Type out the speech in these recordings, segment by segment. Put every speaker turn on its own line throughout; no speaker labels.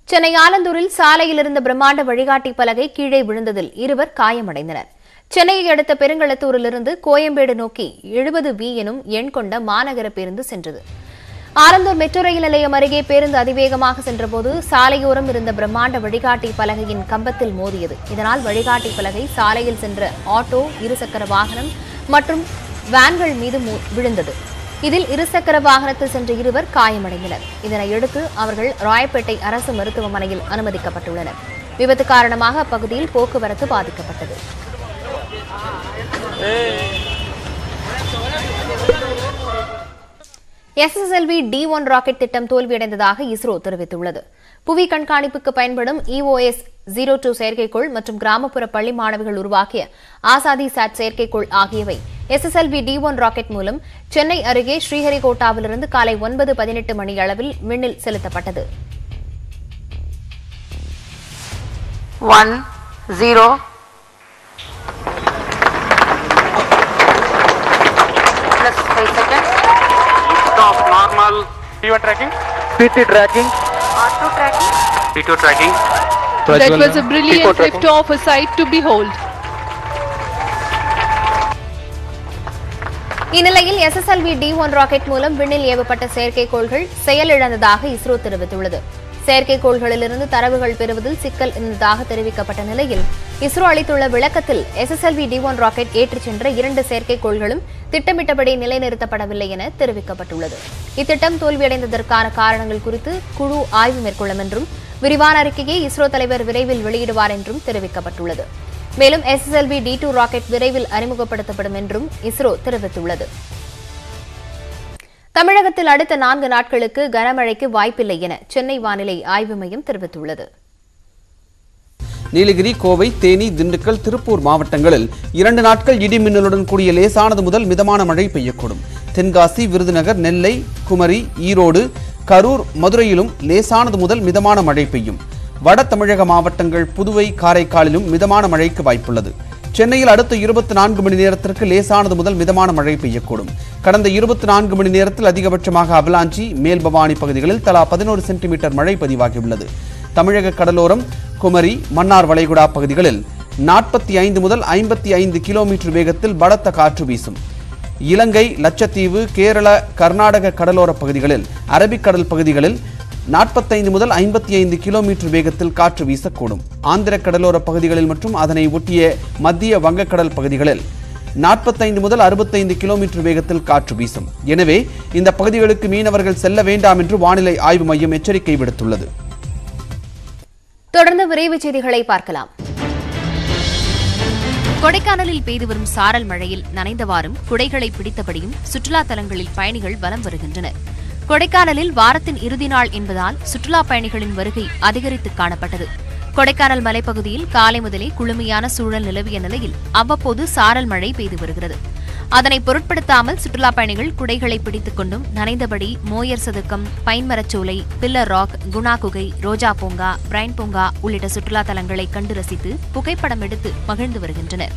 சென்னை ஆலந்தூரில் சாலையில் இருந்த பிரம்மாண்ட வழிகாட்டி பலகை கீழே விழுந்ததில் இருவர் காயமடைந்தனர் சென்னையை அடுத்த பெருங்களத்தூரிலிருந்து கோயம்பேடு நோக்கி எழுபது வி எனும் எண் கொண்ட மாநகர பேருந்து சென்றது ஆலந்தூர் மெட்ரோ ரயில் நிலையம் அருகே பேருந்து அதிவேகமாக சென்றபோது சாலையோரம் இருந்த பிரம்மாண்ட வழிகாட்டி பலகையின் கம்பத்தில் மோதியது இதனால் வழிகாட்டி பலகை சாலையில் சென்ற ஆட்டோ இருசக்கர வாகனம் மற்றும் வேன்கள் மீது மோ- விழுந்தது இதில் இருசக்கர வாகனத்தில் சென்ற இருவர் காயமடைந்தனர் இதனையடுத்து அவர்கள் ராயப்பேட்டை அரசு மருத்துவமனையில் அனுமதிக்கப்பட்டுள்ளனர் விபத்து காரணமாக அப்பகுதியில் போக்குவரத்து பாதிக்கப்பட்டது எஸ்எஸ்எல்வி டி ஒன் ராக்கெட் திட்டம் தோல்வியடைந்ததாக இஸ்ரோ தெரிவித்துள்ளது புவி கண்காணிப்புக்கு பயன்படும் இஓஎஸ் ஜீரோ டூ செயற்கைக்கோள் மற்றும் கிராமப்புற பள்ளி மாணவிகள் உருவாக்கிய ஆசாதி சாட் செயற்கைக்கோள் ஆகியவை எஸ்எஸ்எல்வி டி ஒன் ராக்கெட் மூலம் சென்னை அருகே ஸ்ரீஹரிகோட்டாவிலிருந்து காலை ஒன்பது பதினெட்டு மணி அளவில் விண்ணில் செலுத்தப்பட்டது
one zero plus five seconds
Stop normal P1 tracking
PT tracking.
auto tracking
P2 tracking
That was a brilliant lift off, a sight to behold.
இந்நிலையில் எஸ்எஸ்எல்வி டி ஒன் ராக்கெட் மூலம் விண்ணில் ஏவப்பட்ட செயற்கைக்கோள்கள் செயலிழந்ததாக இஸ்ரோ தெரிவித்துள்ளது செயற்கைக்கோள்களிலிருந்து தரவுகள் பெறுவதில் சிக்கல் இருந்ததாக தெரிவிக்கப்பட்ட நிலையில் இஸ்ரோ அளித்துள்ள விளக்கத்தில் எஸ்எஸ்எல்வி டி ஒன் ராக்கெட் ஏற்றிச் சென்ற இரண்டு செயற்கைக்கோள்களும் திட்டமிட்டபடி நிலைநிறுத்தப்படவில்லை என தெரிவிக்கப்பட்டுள்ளது இத்திட்டம் தோல்வியடைந்ததற்கான காரணங்கள் குறித்து குழு ஆய்வு மேற்கொள்ளும் என்றும் விரிவான அறிக்கையை இஸ்ரோ தலைவர் விரைவில் வெளியிடுவார் என்றும் தெரிவிக்கப்பட்டுள்ளது மேலும் எஸ்எஸ்எல்வி டி டூ ராக்கெட் விரைவில் அறிமுகப்படுத்தப்படும் என்றும் இஸ்ரோ தெரிவித்துள்ளது தமிழகத்தில் அடுத்த நான்கு நாட்களுக்கு கனமழைக்கு வாய்ப்பில்லை என சென்னை வானிலை ஆய்வு மையம் தெரிவித்துள்ளது
நீலகிரி கோவை தேனி திண்டுக்கல் திருப்பூர் மாவட்டங்களில் இரண்டு நாட்கள் இடி மின்னலுடன் கூடிய லேசானது முதல் மிதமான மழை பெய்யக்கூடும் தென்காசி விருதுநகர் நெல்லை குமரி ஈரோடு கரூர் மதுரையிலும் லேசானது முதல் மிதமான மழை பெய்யும் வட தமிழக மாவட்டங்கள் புதுவை காரைக்காலிலும் மிதமான மழைக்கு வாய்ப்புள்ளது சென்னையில் அடுத்த இருபத்தி நான்கு மணி நேரத்திற்கு லேசானது முதல் மிதமான மழை பெய்யக்கூடும் கடந்த இருபத்தி நான்கு மணி நேரத்தில் அதிகபட்சமாக அவலாஞ்சி மேல்பவானி பகுதிகளில் தலா பதினோரு சென்டிமீட்டர் மழை பதிவாகியுள்ளது தமிழக கடலோரம் குமரி மன்னார் வளைகுடா பகுதிகளில் நாற்பத்தி ஐந்து முதல் ஐம்பத்தி ஐந்து கிலோமீட்டர் வேகத்தில் பலத்த காற்று வீசும் இலங்கை லட்சத்தீவு கேரள கர்நாடக கடலோர பகுதிகளில் அரபிக்கடல் பகுதிகளில் நாற்பத்தைந்து முதல் ஐம்பத்தி ஐந்து கிலோமீட்டர் வேகத்தில் காற்று வீசக்கூடும் ஆந்திர கடலோர பகுதிகளில் மற்றும் அதனை ஒட்டிய மத்திய வங்கக்கடல் பகுதிகளில் நாற்பத்தைந்து முதல் அறுபத்தைந்து கிலோமீட்டர் வேகத்தில் காற்று வீசும் எனவே இந்த பகுதிகளுக்கு மீனவர்கள் செல்ல வேண்டாம் என்று வானிலை ஆய்வு மையம் எச்சரிக்கை விடுத்துள்ளது
தொடர்ந்து விரைவுச் செய்திகளை பார்க்கலாம் கொடைக்கானலில் பெய்து வரும் சாரல் மழையில் நனைந்தவாறும் குடைகளை பிடித்தபடியும் சுற்றுலா தலங்களில் பயணிகள் வலம் வருகின்றனர் கொடைக்கானலில் வாரத்தின் இறுதி நாள் என்பதால் சுற்றுலா பயணிகளின் வருகை அதிகரித்து காணப்பட்டது கொடைக்கானல் மலைப்பகுதியில் காலை முதலே குளுமையான சூழல் நிலவிய நிலையில் அவ்வப்போது சாரல் மழை பெய்து வருகிறது அதனை பொருட்படுத்தாமல் சுற்றுலா பயணிகள் குடைகளை பிடித்துக் கொண்டும் நனைந்தபடி மோயர் சதுக்கம் பைன்மரச்சோலை பில்லர் ராக் குணா குகை ரோஜா பூங்கா பிரைன் பூங்கா உள்ளிட்ட சுற்றுலா தலங்களை கண்டு ரசித்து புகைப்படம் எடுத்து மகிழ்ந்து வருகின்றனர்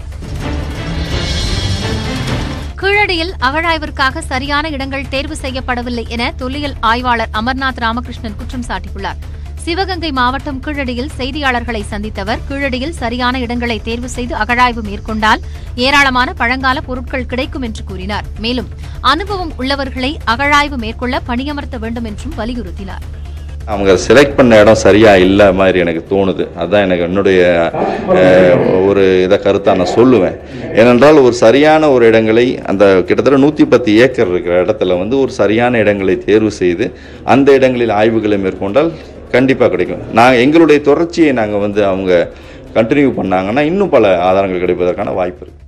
கீழடியில் அகழாய்விற்காக சரியான இடங்கள் தேர்வு செய்யப்படவில்லை என தொல்லியல் ஆய்வாளர் அமர்நாத் ராமகிருஷ்ணன் குற்றம் சாட்டியுள்ளார் சிவகங்கை மாவட்டம் கீழடியில் செய்தியாளர்களை சந்தித்தவர் கீழடியில் சரியான இடங்களை தேர்வு செய்து அகழாய்வு மேற்கொண்டால் ஏராளமான பழங்கால பொருட்கள் கிடைக்கும் என்று கூறினார் மேலும் அனுபவம் உள்ளவர்களை அகழாய்வு மேற்கொள்ள பணியமர்த்த வேண்டும் என்றும் வலியுறுத்தினார்
அவங்க செலக்ட் பண்ண இடம் சரியா இல்லை மாதிரி எனக்கு தோணுது அதுதான் எனக்கு என்னுடைய அஹ், ஒரு இதை கருத்தாக நான் சொல்லுவேன் ஏனென்றால் ஒரு சரியான ஒரு இடங்களை அந்த கிட்டத்தட்ட நூற்றி பத்து ஏக்கர் இருக்கிற இடத்துல வந்து ஒரு சரியான இடங்களை தேர்வு செய்து அந்த இடங்களில் ஆய்வுகளை மேற்கொண்டால் கண்டிப்பாக கிடைக்கும் நான் எங்களுடைய தொடர்ச்சியை நாங்கள் வந்து அவங்க கண்டினியூ பண்ணாங்கன்னா இன்னும் பல ஆதாரங்கள் கிடைப்பதற்கான வாய்ப்பு இருக்குது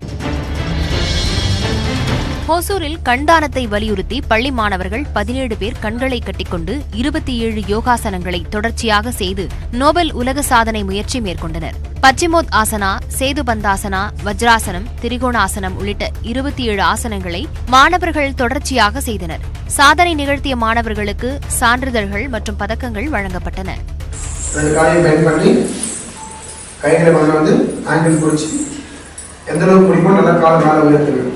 ஹோசூரில் கண்தானத்தை வலியுறுத்தி பள்ளி மாணவர்கள் பதினேழு பேர் கண்களை கட்டிக்கொண்டு இருபத்தி ஏழு யோகாசனங்களை தொடர்ச்சியாக செய்து நோபல் உலக சாதனை முயற்சி மேற்கொண்டனர் பச்சிமோத் ஆசனா சேதுபந்தாசனா வஜ்ராசனம் திரிகோணாசனம் உள்ளிட்ட இருபத்தி ஏழு ஆசனங்களை மாணவர்கள் தொடர்ச்சியாக செய்தனர் சாதனை நிகழ்த்திய மாணவர்களுக்கு சான்றிதழ்கள் மற்றும் பதக்கங்கள் வழங்கப்பட்டன
ரெண்டு காலையும் பெண்ட் பண்ணி கைகளை முதல்ல வந்து ஆங்கிள் பிடிச்சி எந்த அளவுக்கு பிடிக்குமோ நல்லா காலை மேலே உயர்த்துங்க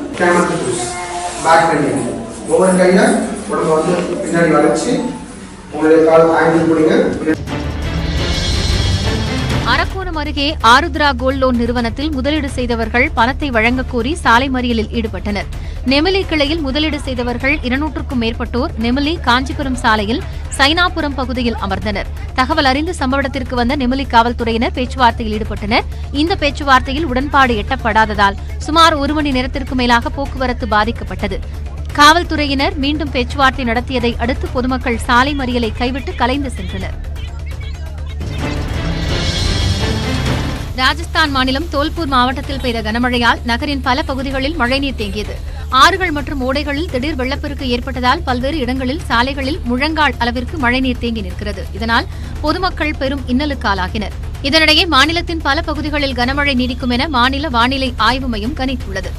கேமரா புஷ் பேக் பெண்டிங் ஒவ்வொரு கையை உடம்ப வந்து பின்னாடி வளைச்சி உங்களுடைய கால் ஆங்கிள் பிடிங்க
அரக்கோணம் அருகே ஆருத்ரா கோல்ட் லோன் நிறுவனத்தில் முதலீடு செய்தவர்கள் பணத்தை வழங்கக் கோரி சாலை மறியலில் ஈடுபட்டனர் நெமிலி கிளையில் முதலீடு செய்தவர்கள் இருநூற்றுக்கும் மேற்பட்டோர் நெமிலி காஞ்சிபுரம் சாலையில் சைனாபுரம் பகுதியில் அமர்ந்தனர் தகவல் அறிந்து சம்பவ இடத்திற்கு வந்த நெமிலி காவல்துறையினர் பேச்சுவார்த்தையில் ஈடுபட்டனர் இந்த பேச்சுவார்த்தையில் உடன்பாடு எட்டப்படாததால் சுமார் ஒரு மணி நேரத்திற்கு மேலாக போக்குவரத்து பாதிக்கப்பட்டது காவல்துறையினர் மீண்டும் பேச்சுவார்த்தை நடத்தியதை அடுத்து பொதுமக்கள் சாலை மறியலை கைவிட்டு கலைந்து சென்றனர் ராஜஸ்தான் மாநிலம் தோல்பூர் மாவட்டத்தில் பெய்த கனமழையால் நகரின் பல பகுதிகளில் மழைநீர் தேங்கியது ஆறுகள் மற்றும் ஓடைகளில் திடீர் வெள்ளப்பெருக்கு ஏற்பட்டதால் பல்வேறு இடங்களில் சாலைகளில் முழங்கால் அளவிற்கு மழைநீர் தேங்கி நிற்கிறது இதனால் பொதுமக்கள் பெரும் இன்னலுக்கு ஆளாகினர் இதனிடையே மாநிலத்தின் பல பகுதிகளில் கனமழை நீடிக்கும் என மாநில வானிலை ஆய்வு மையம் கணித்துள்ளது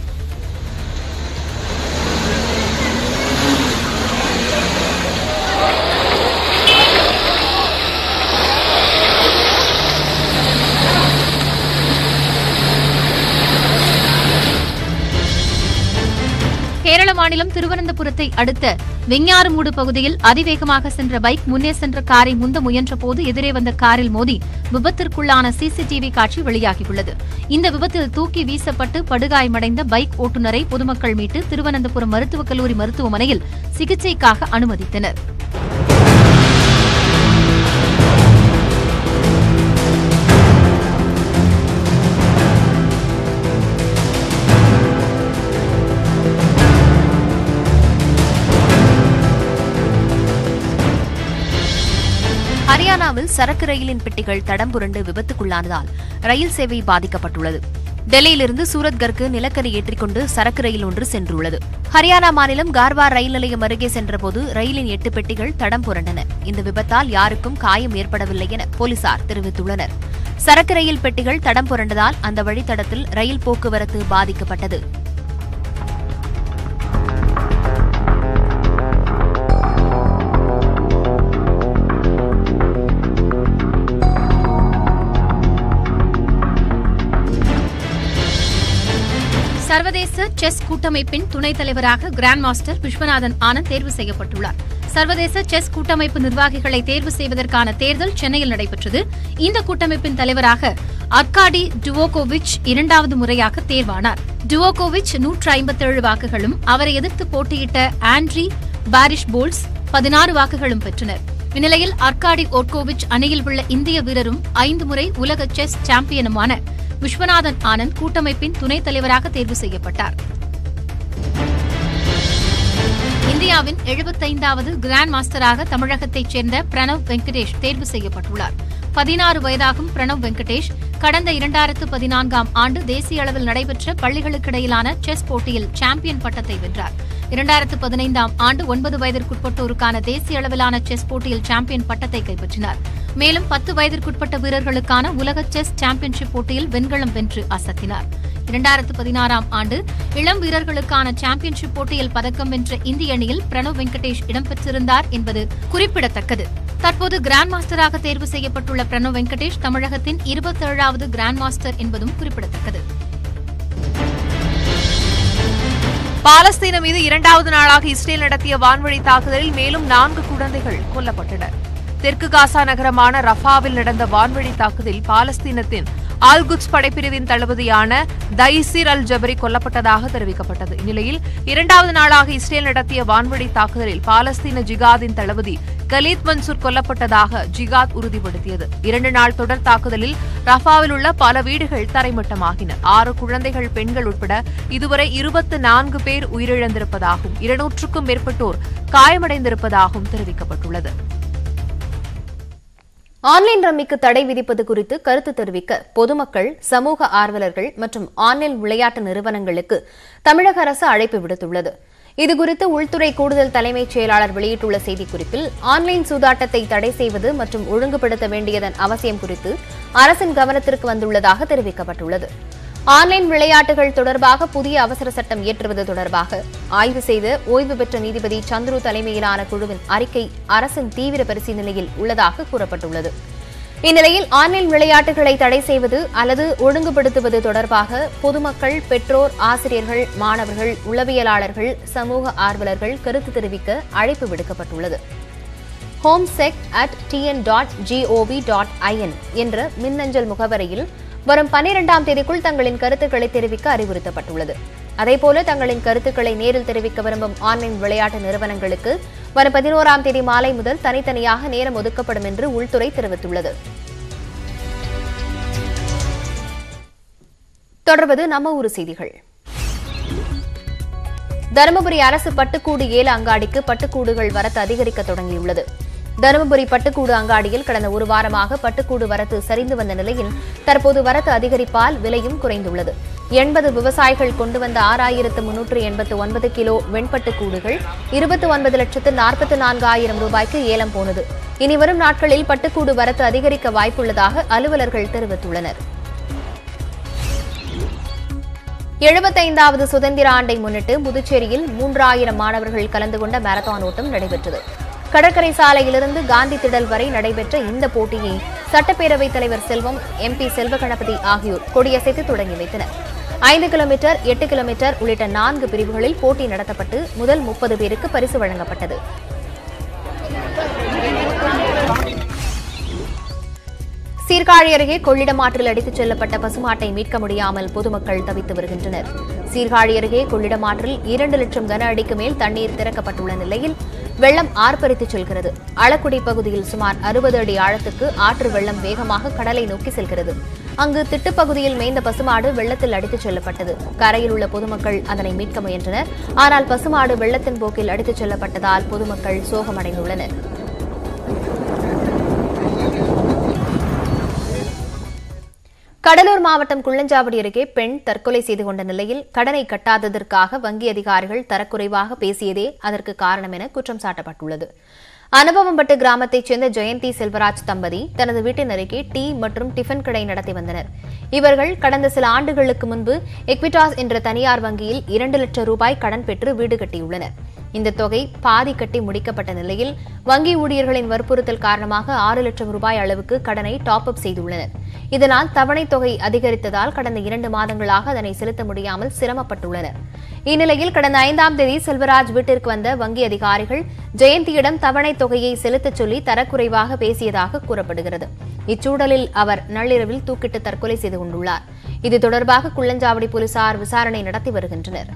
கேரள மாநிலம் திருவனந்தபுரத்தை அடுத்த வெஞ்ஞாறுமூடு பகுதியில் அதிவேகமாக சென்ற பைக் முன்னே சென்ற காரை முந்த முயன்றபோது எதிரே வந்த காரில் மோதி விபத்திற்குள்ளான சிசிடிவி காட்சி வெளியாகியுள்ளது இந்த விபத்தில் தூக்கி வீசப்பட்டு படுகாயமடைந்த பைக் ஓட்டுநரை பொதுமக்கள் மீட்டு திருவனந்தபுரம் மருத்துவக் கல்லூரி மருத்துவமனையில் சிகிச்சைக்காக அனுமதித்தனர்
ஹரியானாவில் சரக்கு ரயிலின் பெட்டிகள் தடம் புரண்டு விபத்துக்குள்ளானதால் ரயில் சேவை பாதிக்கப்பட்டுள்ளது டெல்லியிலிருந்து சூரத்கருக்கு நிலக்கரி ஏற்றிக்கொண்டு சரக்கு ரயில் ஒன்று சென்றுள்ளது ஹரியானா மாநிலம் கார்வார் ரயில் நிலையம் அருகே சென்றபோது ரயிலின் எட்டு பெட்டிகள் தடம் புரண்டன இந்த விபத்தால் யாருக்கும் காயம் ஏற்படவில்லை என போலீசார் தெரிவித்துள்ளனர் சரக்கு ரயில் பெட்டிகள் தடம் புரண்டதால் அந்த வழித்தடத்தில் ரயில் போக்குவரத்து பாதிக்கப்பட்டது
சர்வதேச செஸ் கூட்டமைப்பின் துணைத் தலைவராக கிராண்ட் மாஸ்டர் விஸ்வநாதன் ஆனந்த் தேர்வு செய்யப்பட்டுள்ளார் சர்வதேச செஸ் கூட்டமைப்பு நிர்வாகிகளை தேர்வு செய்வதற்கான தேர்தல் சென்னையில் நடைபெற்றது இந்த கூட்டமைப்பின் தலைவராக அர்காடி டுவோகோவிச் இரண்டாவது முறையாக தேர்வானார் டுவோகோவிச் நூற்று ஐம்பத்தேழு வாக்குகளும் அவரை எதிர்த்து போட்டியிட்ட ஆண்ட்ரி பாரிஷ் போல்ஸ் பதினாறு வாக்குகளும் பெற்றனர் இந்நிலையில் அர்காடி ஓட்கோவிச் அணியில் உள்ள இந்திய வீரரும் ஐந்து முறை உலக செஸ் சாம்பியனுமான விஸ்வநாதன் ஆனந்த் கூட்டமைப்பின் துணைத் தலைவராக தேர்வு செய்யப்பட்டார் இந்தியாவின் எழுபத்தைந்தாவது கிராண்ட் மாஸ்டராக தமிழகத்தைச் சேர்ந்த பிரணவ் வெங்கடேஷ் தேர்வு செய்யப்பட்டுள்ளார் பதினாறு வயதாகும் பிரணவ் வெங்கடேஷ் கடந்த இரண்டாயிரத்து பதினான்காம் ஆண்டு தேசிய அளவில் நடைபெற்ற பள்ளிகளுக்கிடையிலான செஸ் போட்டியில் சாம்பியன் பட்டத்தை வென்றார் இரண்டாயிரத்து பதினைந்தாம் ஆண்டு ஒன்பது வயதிற்குட்பட்டோருக்கான தேசிய அளவிலான செஸ் போட்டியில் சாம்பியன் பட்டத்தை கைப்பற்றினார் மேலும் பத்து வயதிற்குட்பட்ட வீரர்களுக்கான உலக செஸ் சாம்பியன்ஷிப் போட்டியில் வெண்கலம் வென்று அசத்தினார் இரண்டாயிரத்து பதினாறாம் ஆண்டு இளம் வீரர்களுக்கான சாம்பியன்ஷிப் போட்டியில் பதக்கம் வென்ற இந்திய அணியில் பிரணவ் வெங்கடேஷ் இடம்பெற்றிருந்தார் என்பது குறிப்பிடத்தக்கது தற்போது கிராண்ட் மாஸ்டராக தேர்வு செய்யப்பட்டுள்ள பிரணவ் வெங்கடேஷ் தமிழகத்தின் இருபத்தேழாவது கிராண்ட் மாஸ்டர் என்பதும் குறிப்பிடத்தக்கது
பாலஸ்தீன மீது இரண்டாவது நாளாக இஸ்ரேல் நடத்திய வான்வழி தாக்குதலில் மேலும் நான்கு குழந்தைகள் கொல்லப்பட்டனர் தெற்கு காசா நகரமான ரஃபாவில் நடந்த வான்வழி தாக்குதலில் பாலஸ்தீனத்தின் ஆல்குட்ஸ் படைப்பிரிவின் தளபதியான தைசிர் அல் ஜபரி கொல்லப்பட்டதாக தெரிவிக்கப்பட்டது இந்நிலையில் இரண்டாவது நாளாக இஸ்ரேல் நடத்திய வான்வழி தாக்குதலில் பாலஸ்தீன ஜிகாதின் தளபதி கலீத் மன்சூர் கொல்லப்பட்டதாக ஜிகாத் உறுதிப்படுத்தியது இரண்டு நாள் தொடர் தாக்குதலில் ரஃபாவில் உள்ள பல வீடுகள் தரைமட்டமாகின ஆறு குழந்தைகள் பெண்கள் உட்பட இதுவரை இருபத்து நான்கு பேர் உயிரிழந்திருப்பதாகவும் இருநூற்றுக்கும் மேற்பட்டோர் காயமடைந்திருப்பதாகவும் தெரிவிக்கப்பட்டுள்ளது
ஆன்லைன் ரம்மிக்கு தடை விதிப்பது குறித்து கருத்து தெரிவிக்க பொதுமக்கள் சமூக ஆர்வலர்கள் மற்றும் ஆன்லைன் விளையாட்டு நிறுவனங்களுக்கு தமிழக அரசு அழைப்பு விடுத்துள்ளது இதுகுறித்து உள்துறை கூடுதல் தலைமைச் செயலாளர் வெளியிட்டுள்ள செய்திக்குறிப்பில் ஆன்லைன் சூதாட்டத்தை தடை செய்வது மற்றும் ஒழுங்குபடுத்த வேண்டியதன் அவசியம் குறித்து அரசின் கவனத்திற்கு வந்துள்ளதாக தெரிவிக்கப்பட்டுள்ளது ஆன்லைன் விளையாட்டுகள் தொடர்பாக புதிய அவசர சட்டம் இயற்றுவது தொடர்பாக ஆய்வு செய்த ஓய்வு பெற்ற நீதிபதி சந்துரு தலைமையிலான குழுவின் அறிக்கை அரசின் தீவிர பரிசீலனையில் உள்ளதாக கூறப்பட்டுள்ளது இந்நிலையில் ஆன்லைன் விளையாட்டுகளை தடை செய்வது அல்லது ஒழுங்குபடுத்துவது தொடர்பாக பொதுமக்கள் பெற்றோர் ஆசிரியர்கள் மாணவர்கள் உளவியலாளர்கள் சமூக ஆர்வலர்கள் கருத்து தெரிவிக்க அழைப்பு விடுக்கப்பட்டுள்ளது homesec at TN dot GOV dot IN என்ற மின்னஞ்சல் முகவரியில் வரும் பன்னிரெண்டாம் தேதிக்குள் தங்களின் கருத்துக்களை தெரிவிக்க அறிவுறுத்தப்பட்டுள்ளது அதேபோல தங்களின் கருத்துக்களை நேரில் தெரிவிக்க விரும்பும் ஆன்லைன் விளையாட்டு நிறுவனங்களுக்கு வரும் பதினோராம் தேதி மாலை முதல் தனித்தனியாக நேரம் ஒதுக்கப்படும் என்று உள்துறை தெரிவித்துள்ளது தொடர்வது நம்ம ஊர் செய்திகள் தருமபுரி அரசு பட்டுக்கூடு ஏல அங்காடிக்கு பட்டுக்கூடுகள் வரத்து அதிகரிக்க தொடங்கியுள்ளது தருமபுரி பட்டுக்கூடு அங்காடியில் கடந்த ஒரு வாரமாக பட்டுக்கூடு வரத்து சரிந்து வந்த நிலையில் தற்போது வரத்து அதிகரிப்பால் விலையும் குறைந்துள்ளது எண்பது விவசாயிகள் கொண்டு வந்த ஆறாயிரத்து முன்னூற்று எண்பத்து ஒன்பது கிலோ வெண்பட்டு கூடுகள் இருபத்தி ஒன்பது லட்சத்து நாற்பத்தி நான்கு ஆயிரம் ரூபாய்க்கு ஏலம் போனது இனி வரும் நாட்களில் பட்டுக்கூடு வரத்து அதிகரிக்க வாய்ப்புள்ளதாக அலுவலர்கள் தெரிவித்துள்ளனர் எழுபத்தைந்தாவது சுதந்திர ஆண்டை முன்னிட்டு புதுச்சேரியில் மூன்றாயிரம் மாணவர்கள் கலந்து கொண்ட மாரத்தான் ஓட்டம் நடைபெற்றது கடற்கரை சாலையிலிருந்து காந்தி திடல் வரை நடைபெற்ற இந்த போட்டியை சட்டப்பேரவைத் தலைவர் செல்வம் எம்பி செல்வ கணபதி ஆகியோர் கொடியசைத்து தொடங்கி வைத்தனர் ஐந்து கிலோமீட்டர் எட்டு கிலோமீட்டர் உள்ளிட்ட நான்கு பிரிவுகளில் போட்டி நடத்தப்பட்டு முதல் முப்பது பேருக்கு பரிசு வழங்கப்பட்டது சீர்காழி அருகே கொள்ளிடமாற்றில் அடித்துச் செல்லப்பட்ட பசுமாட்டை மீட்க முடியாமல் பொதுமக்கள் தவித்து வருகின்றனர் சீர்காழி அருகே கொள்ளிடமாற்றில் இரண்டு லட்சம் கன அடிக்கு மேல் தண்ணீர் திறக்கப்பட்டுள்ள நிலையில் வெள்ளம் ஆர்ப்பரித்துச் செல்கிறது அளக்குடி பகுதியில் சுமார் அறுபது அடி ஆழத்துக்கு ஆற்று வெள்ளம் வேகமாக கடலை நோக்கி செல்கிறது அங்கு திட்டுப்பகுதியில் மேய்ந்த பசுமாடு வெள்ளத்தில் அடித்துச் செல்லப்பட்டது கரையில் உள்ள பொதுமக்கள் அதனை மீட்க முயன்றனர் ஆனால் பசுமாடு வெள்ளத்தின் போக்கில் அடித்துச் செல்லப்பட்டதால் பொதுமக்கள் சோகமடைந்துள்ளனர் கடலூர் மாவட்டம் குள்ளஞ்சாவடி அருகே பெண் தற்கொலை செய்து கொண்ட நிலையில் கடனை கட்டாததற்காக வங்கி அதிகாரிகள் தரக்குறைவாக பேசியதே அதற்கு காரணம் என குற்றம் சாட்டப்பட்டுள்ளது அனுபவம்பட்டு கிராமத்தைச் சேர்ந்த ஜெயந்தி செல்வராஜ் தம்பதி தனது வீட்டின் அருகே டீ மற்றும் டிஃபன் கடை நடத்தி வந்தனர் இவர்கள் கடந்த சில ஆண்டுகளுக்கு முன்பு எக்விட்டாஸ் என்ற தனியார் வங்கியில் இரண்டு லட்சம் ரூபாய் கடன் பெற்று வீடு கட்டியுள்ளனர் இந்த தொகை பாதி கட்டி முடிக்கப்பட்ட நிலையில் வங்கி ஊழியர்களின் வற்புறுத்தல் காரணமாக ஆறு லட்சம் ரூபாய் அளவுக்கு கடனை டாப் அப் செய்துள்ளனர் இதனால் தவணைத் தொகை அதிகரித்ததால் கடந்த இரண்டு மாதங்களாக அதனை செலுத்த முடியாமல் சிரமப்பட்டுள்ளனர் இந்நிலையில் கடந்த ஐந்தாம் தேதி செல்வராஜ் வீட்டிற்கு வந்த வங்கி அதிகாரிகள் ஜெயந்தியிடம் தவணைத் தொகையை செலுத்தச் சொல்லி தரக்குறைவாக பேசியதாக கூறப்படுகிறது இச்சூழலில் அவர் நள்ளிரவில் தூக்கிட்டு தற்கொலை செய்து கொண்டுள்ளார் இது தொடர்பாக குள்ளஞ்சாவடி போலீசார் விசாரணை நடத்தி வருகின்றனர்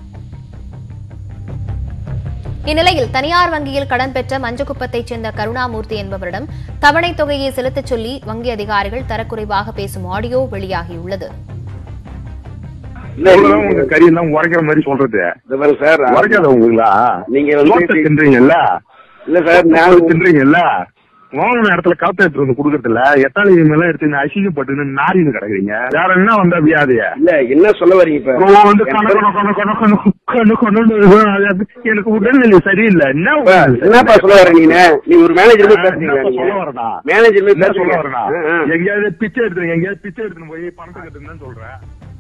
இந்நிலையில் தனியார் வங்கியில் கடன் பெற்ற மஞ்சக்குப்பத்தைச் சேர்ந்த கருணாமூர்த்தி என்பவரிடம் தவணைத் தொகையை செலுத்தச் சொல்லி வங்கி அதிகாரிகள் தரக்குறைவாக பேசும் ஆடியோ வெளியாகியுள்ளது
இவ்வளவுதான் உங்க கறி எல்லாம் உரைக்கிற மாதிரி சொல்றது
சார்
உரைக்காத உங்களா
நீங்க
நோட்டை
வந்து
தின்றீங்கல்ல
இல்ல சார்
நாலு
நான்
தின்றீங்கல்ல வாங்கின இடத்துல காத்த எடுத்து வந்து கொடுக்கறதுல எத்தாளி மேல எடுத்து இந்த அசிங்கப்பட்டு நாரின்னு கிடக்குறீங்க வேற என்ன வந்தா வியாதிய
இல்ல என்ன சொல்ல வரீங்க இப்ப
அப்புறம் வந்து கண கண கண கண கண கண கணன்னு அது எனக்கு உடல்நிலை சரியில்லை என்ன
இப்ப என்னப்பா சொல்ல வர நீங்க நீ ஒரு மேனேஜர் போய் பேசுறீங்க
என்னப்பா
நீங்க
சொல்ல வரேனா?
மேனேஜர் போய்
என்ன சொல்ல
பேசுறீங்க
வரேனா?
ஆ, ஆ.
எங்கேயாவது பிச்சை எடுத்துருங்க எங்கேயாவது பிச்சை எடுத்துன்னு போய் பணத்தை கட்டுங்கன்னு சொல்றேன்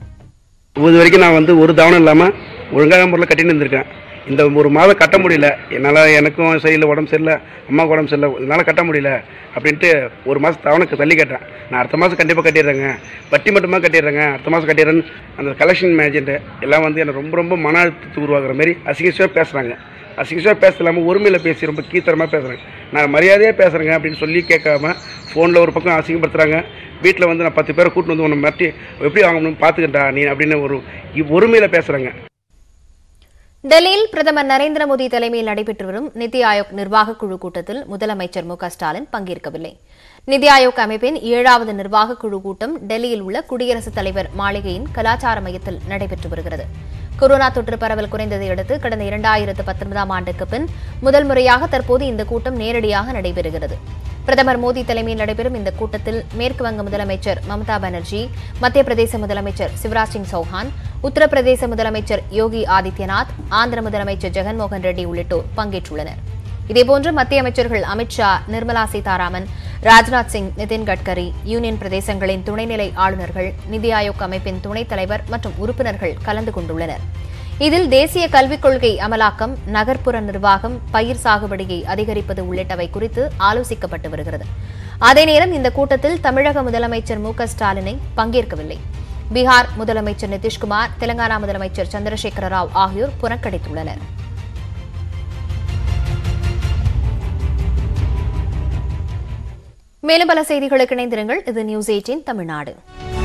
இது வரைக்கும் நான் வந்து ஒரு தவணை இல்லாமல் ஒழுங்காக முறையில் கட்டின்னு இருந்திருக்கேன் இந்த ஒரு மாதம் கட்ட முடியல என்னால் எனக்கும் சரியில்லை உடம்பு சரியில்லை அம்மாவுக்கு உடம்பு சரியில்லை என்னால் கட்ட முடியல அப்படின்ட்டு ஒரு மாதம் தவணைக்கு தள்ளி கேட்டேன் நான் அடுத்த மாதம் கண்டிப்பாக கட்டிடுறேங்க வட்டி மட்டுமா கட்டிடுறேங்க அடுத்த மாதம் கட்டிடுறேன்னு அந்த கலெக்ஷன் மேஜெண்ட்டு எல்லாம் வந்து எனக்கு ரொம்ப ரொம்ப மன அழுத்தத்துக்கு உருவாக்குற மாதிரி அசிங்கசிவாக பேசுகிறாங்க அசிங்கசிவாக பேச இல்லாமல் ஒருமையில் பேசி ரொம்ப கீத்தரமாக பேசுகிறேன் நான் மரியாதையாக பேசுகிறேங்க அப்படின்னு சொல்லி கேட்காம ஃபோனில் ஒரு பக்கம் அசிங்கப்படுத்துகிறாங்க வீட்டில் வந்து நான் பத்து பேரை கூட்டிட்டு வந்து உன்னை மிரட்டி எப்படி வாங்கணும்னு பார்த்துக்கிட்டா நீ அப்படின்னு ஒரு இவ் ஒருமையில் பேசுகிறாங்க
டெல்லியில் பிரதமர் நரேந்திர மோடி தலைமையில் நடைபெற்று வரும் நிதி ஆயோக் நிர்வாகக் குழு கூட்டத்தில் முதலமைச்சர் மு க ஸ்டாலின் பங்கேற்கவில்லை நிதி ஆயோக் அமைப்பின் ஏழாவது நிர்வாகக் குழு கூட்டம் டெல்லியில் உள்ள குடியரசுத் தலைவர் மாளிகையின் கலாச்சார மையத்தில் நடைபெற்று வருகிறது கொரோனா தொற்று பரவல் குறைந்ததை அடுத்து கடந்த இரண்டாயிரத்து பத்தொன்பதாம் ஆண்டுக்கு பின் முதல் முறையாக தற்போது இந்த கூட்டம் நேரடியாக நடைபெறுகிறது பிரதமர் மோடி தலைமையில் நடைபெறும் இந்த கூட்டத்தில் மேற்கு வங்க முதலமைச்சர் மம்தா பானர்ஜி மத்திய பிரதேச முதலமைச்சர் சிவராஜ் சிங் சௌஹான் உத்தரப்பிரதேச முதலமைச்சர் யோகி ஆதித்யநாத் ஆந்திர முதலமைச்சர் ஜெகன்மோகன் ரெட்டி உள்ளிட்டோர் பங்கேற்றுள்ளனர் இதேபோன்று மத்திய அமைச்சர்கள் அமித்ஷா நிர்மலா சீதாராமன் ராஜ்நாத் சிங் நிதின் கட்கரி யூனியன் பிரதேசங்களின் துணைநிலை ஆளுநர்கள் நிதி ஆயோக் அமைப்பின் துணைத் தலைவர் மற்றும் உறுப்பினர்கள் கலந்து கொண்டுள்ளனர் இதில் தேசிய கல்விக் கொள்கை அமலாக்கம் நகர்ப்புற நிர்வாகம் பயிர் சாகுபடியை அதிகரிப்பது உள்ளிட்டவை குறித்து ஆலோசிக்கப்பட்டு வருகிறது அதே நேரம் இந்த கூட்டத்தில் தமிழக முதலமைச்சர் மு க ஸ்டாலினை பங்கேற்கவில்லை பீகார் முதலமைச்சர் நிதிஷ்குமார் தெலங்கானா முதலமைச்சர் சந்திரசேகர ராவ் ஆகியோர் புறக்கணித்துள்ளனர் மேலும் பல செய்திகளுக்கு இணைந்திருங்கள் இது நியூஸ் எயிட்டீன் தமிழ்நாடு